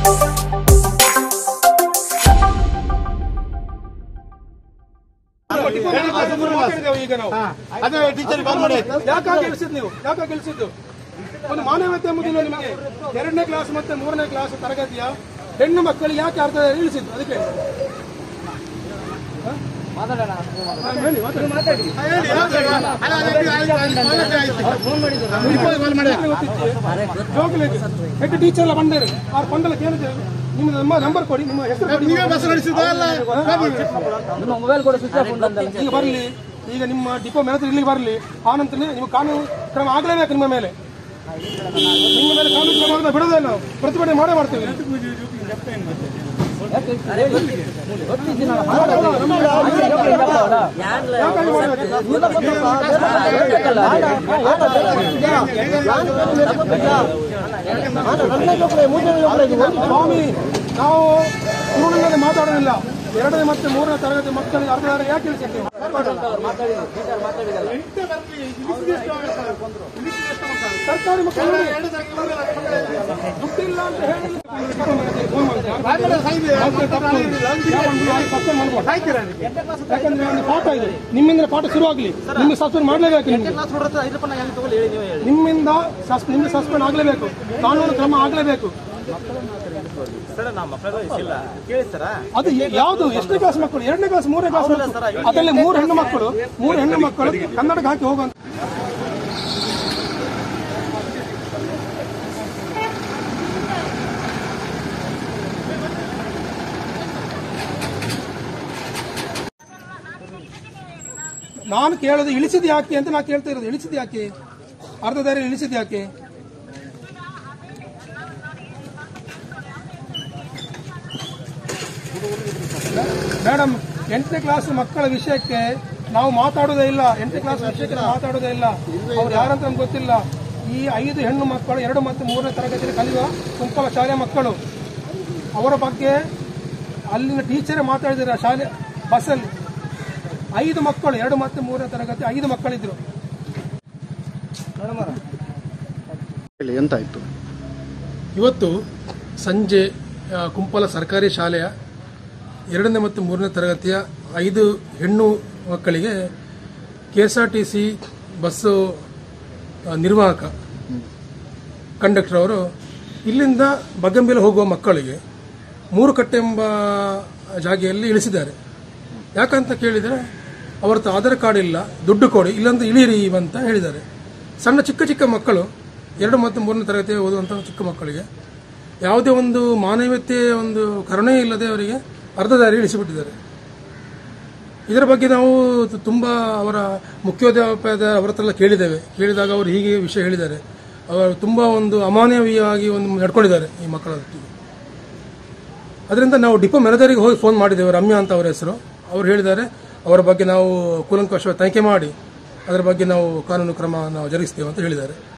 ಮಾತಾಡಿದ್ದೇವೆ ಈಗ ನಾವು ಅದೇ ಟೀಚರ್ ಕಾಲ್ ಮಾಡಿ ಯಾಕಾಗಿ ಗೆಲ್ಸಿದ್ ನೀವು ಯಾಕಾಗಿ ಗೆಲ್ಸಿದ್ದು ಒಂದು ಮಾನವೀಯತೆ ಎಂಬುದಿಲ್ಲ ನಿಮಗೆ ಎರಡನೇ ಕ್ಲಾಸ್ ಮತ್ತೆ ಮೂರನೇ ಕ್ಲಾಸ್ ತರಗತಿಯ ಹೆಣ್ಣು ಮಕ್ಕಳಿಗೆ ಯಾಕೆ ಅರ್ಧ ಇಳಿಸಿದ್ದು ಅದಕ್ಕೆ ಹಾ, ಹೇಳಿ, ಮಾತಾಡಿ. ಹೇಳಿ ಅಲ್ಲ, ಅದೇ ಆಯ್ತು, ಆಯ್ತು, ಆಯ್ತು, ಆಯ್ತು. ಇಪ್ಪತ್ತು ಕಾಲ್ ಮಾಡಿ ಜೋಗಿಲಿಗೆ ಹೆಡ್ ಟೀಚರ್ ಎಲ್ಲ ಬಂದರೆ ಆ ಕೊಂಡಲ ಕೇಳಿದೆ ನಿಮ್ಮ ನಮ್ಮ ನಂಬರ್ ಕೊಡಿ ನಿಮ್ಮ ಹೆಸರು ಕೊಡಿ ನೀವೇ ಬಸ್ ನಡೆಸಿದ ಅಲ್ಲ ನಿಮ್ಮ ಮೊಬೈಲ್ ಕೂಡ ಸ್ವಿಚ್ ಆಫ್ ಉಂಟಂತಲ್ಲ ಈಗ ಬರಲಿ ಈಗ ನಿಮ್ಮ ಡಿಪೋ ಮ್ಯಾನೇಜರ್ ಇಲ್ಲಿಗೆ ಬರಲಿ ಆನಂತರ ನೀವು ಕಾನೂನು ಕ್ರಮ ಆಗಲೇಬೇಕು ನಿಮ್ಮ ಮೇಲೆ ನಿಮ್ಮ ಮೇಲೆ ಕಾನೂನು ಕ್ರಮ ಆಗದೆ ಬಿಡೋದೇ ನಾವು ಪ್ರತಿಭಟನೆ ಮಾಡೇ ಮಾಡ್ತೇವೆ ಯಾಕಾಗಿ ಮಾಡಬೇಕು? ಸ್ವಾಮಿ ನಾವು ತುಳುವಿನಲ್ಲಿ ಮಾತಾಡೋದಿಲ್ಲ ಎರಡನೇ ಮತ್ತೆ ಮೂರನೇ ತರಗತಿ ಮಕ್ಕಳಿಗೆ ಅರ್ಧ ದಾರಿ ಯಾಕೆ ಇಳಿಸಿದ್ದೀವಿ ಸರ್ಕಾರಿ ಮಕ್ಕಳು ದುಡ್ಡಿಲ್ಲ ಅಂತ ಹೇಳಿ ಫೋನ್ ಮಾಡಿದ್ರೆ ಯಾಕಂದ್ರೆ ಒಂದು ಪಾಠ ಇದೆ ನಿಮ್ಮಿಂದ ಪಾಠ ಶುರು ಆಗಲಿ ನಿಮ್ಗೆ ಸಸ್ಪೆಂಡ್ ಮಾಡಲೇಬೇಕು ನಿಮ್ಗೆ ನಿಮ್ಮಿಂದ ಸಸ್- ನಿಮ್ಗೆ ಸಸ್ಪೆಂಡ್ ಆಗಲೇಬೇಕು ಕಾನೂನು ಕ್ರಮ ಆಗಲೇಬೇಕು ಅದು ಯ- ಯಾವುದು ಎಷ್ಟನೇ ಕ್ಲಾಸ್ ಮಕ್ಕಳು ಎರಡನೇ ಕ್ಲಾಸ್ ಮೂರನೇ ಕ್ಲಾಸ್ ಮಕ್ಕಳು ಅದರಲ್ಲಿ ಮೂರು ಹೆಣ್ಣು ಮಕ್ಕಳು ಮೂರು ಹೆಣ್ಣು ಮಕ್ಕಳು ಕನ್ನಡಕ್ಕೆ ಹಾಕಿ ಹೋಗುವಂತ ನಾನು ಕೇಳೋದು ಇಳಿಸಿದ್ ಯಾಕೆ ಅಂತ ನಾನು ಕೇಳ್ತಾ ಇರೋದು ಇಳಿಸಿದ್ ಯಾಕೆ ಅರ್ಧ ದಾರಿ ಇಳಿಸಿದ್ ಯಾಕೆ ಮೇಡಮ್ ಎಂಟನೇ ಕ್ಲಾಸ್ ಮಕ್ಕಳ ವಿಷಯಕ್ಕೆ ನಾವು ಮಾತಾಡೋದೇ ಇಲ್ಲ ಎಂಟನೇ ಕ್ಲಾಸ್ ವಿಷಯಕ್ಕೆ ನಾವು ಮಾತಾಡೋದೇ ಇಲ್ಲ ಅವ್ರು ಯಾರಂತ ನಮ್ಗೆ ಗೊತ್ತಿಲ್ಲ ಈ ಐದು ಹೆಣ್ಣು ಮಕ್ಕಳು ಎರಡು ಮತ್ತು ಮೂರನೇ ತರಗತಿಯಲ್ಲಿ ಕಲಿಯುವ ಕುಂಪಲ ಶಾಲೆ ಮಕ್ಕಳು ಅವರ ಬಗ್ಗೆ ಅಲ್ಲಿನ ಟೀಚರೇ ಮಾತಾಡಿದ್ದಾರೆ ಶಾಲೆ ಬಸ್ಸಲ್ಲಿ ಐದು ಮಕ್ಕಳು ಎರಡು ಮತ್ತು ಮೂರನೇ ತರಗತಿ ಐದು ಮಕ್ಕಳಿದ್ರು ಹೇಳಿ ಎಂತಾಯ್ತು ಇವತ್ತು ಸಂಜೆ ಆ, ಕುಂಪಲ ಸರ್ಕಾರಿ ಶಾಲೆಯ ಎರಡನೇ ಮತ್ತು ಮೂರನೇ ತರಗತಿಯ ಐದು ಹೆಣ್ಣು ಮಕ್ಕಳಿಗೆ K S R T C bus ಆ, ನಿರ್ವಾಹಕ ಕಂಡಕ್ಟರ್ ಅವರು ಇಲ್ಲಿಂದ ಬಗಂಬಿಲ ಹೋಗುವ ಮಕ್ಕಳಿಗೆ ಮೂರು ಕಟ್ಟೆ ಎಂಬ ಜಾಗೆಯಲ್ಲಿ ಇಳಿಸಿದ್ದಾರೆ ಯಾಕಂತ ಕೇಳಿದರೆ ಅವರದ್ದು ಆಧಾರ್ ಕಾರ್ಡ್ ಇಲ್ಲ ದುಡ್ಡು ಕೊಡಿ ಇಲ್ಲಂತ ಇಳಿಯಿರಿ ಅಂತ ಹೇಳಿದ್ದಾರೆ ಸಣ್ಣ ಚಿಕ್ಕ ಚಿಕ್ಕ ಮಕ್ಕಳು ಎರಡು ಮತ್ತು ಮೂರನೇ ತರಗತಿ ಓದುವಂಥ ಚಿಕ್ಕ ಮಕ್ಕಳಿಗೆ ಯಾವುದೇ ಒಂದು ಮಾನವೀಯತೆ ಒಂದು ಕರುಣೆ ಇಲ್ಲದೆ ಅವರಿಗೆ ಅರ್ಧ ದಾರಿ ಇಳಿಸಿಬಿಟ್ಟಿದ್ದಾರೆ ಇದರ ಬಗ್ಗೆ ನಾವು ತು- ತುಂಬಾ ಅವರ ಮುಖ್ಯೋಧ್ಯಾಪಕದ ಅವರ ಹತ್ರ ಎಲ್ಲ ಕೇಳಿದ್ದೇವೆ ಕೇಳಿದಾಗ ಅವರು ಹೀಗೆ ವಿಷಯ ಹೇಳಿದ್ದಾರೆ ಅವರು ತುಂಬಾ ಒಂದು ಅಮಾನವೀಯವಾಗಿ ಒಂದು ನಡ್ಕೊಂಡಿದ್ದಾರೆ ಈ ಮಕ್ಕಳ ಒಟ್ಟಿಗೆ ಅದರಿಂದ ನಾವು ಡಿಪೋ ಮ್ಯಾನೇಜರಿಗೆ ಹೋಗಿ ಫೋನ್ ಮಾಡಿದ್ದೇವೆ ರಮ್ಯಾ ಅಂತ ಅವರ ಹೆಸರು ಅವರು ಹೇಳಿದ್ದಾರೆ ಅವರ ಬಗ್ಗೆ ನಾವು ಕೂಲಂಕಷವಾಗಿ ತನಿಖೆ ಮಾಡಿ ಅದರ ಬಗ್ಗೆ ನಾವು ಕಾನೂನು ಕ್ರಮ ನಾವು ಜರುಗಿಸ್ತೇವೆ ಅಂತ ಹೇಳಿದ್ದಾರೆ